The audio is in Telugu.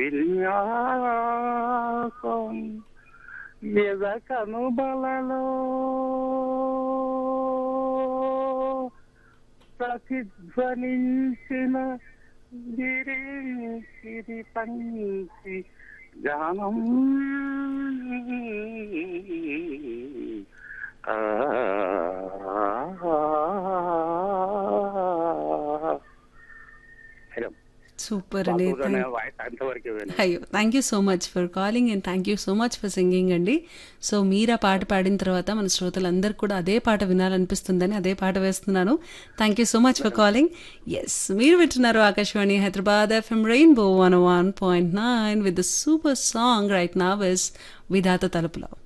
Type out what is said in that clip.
విన్యాసం ఎద కనుబలలో ప్రతిధ్వనించిన గిరి పంచి గానం ఆ మేడం సూపర్ అండి బాగుగానే వాయిస్ అంతవరకు వినండి. అయ్యో thank you so much for calling and thank you so much for singing అండి సో మీరు ఆ పాట పాడిన తర్వాత మన శ్రోతలందరూ కూడా అదే పాట వినాలనిపిస్తుందని అదే పాట వేస్తున్నాను thank you so much for calling yes మీరు వింటున్నారు Akashvani Hyderabad FM rainbow one one point nine with the super song right నా విస్ విధాత తలుపులో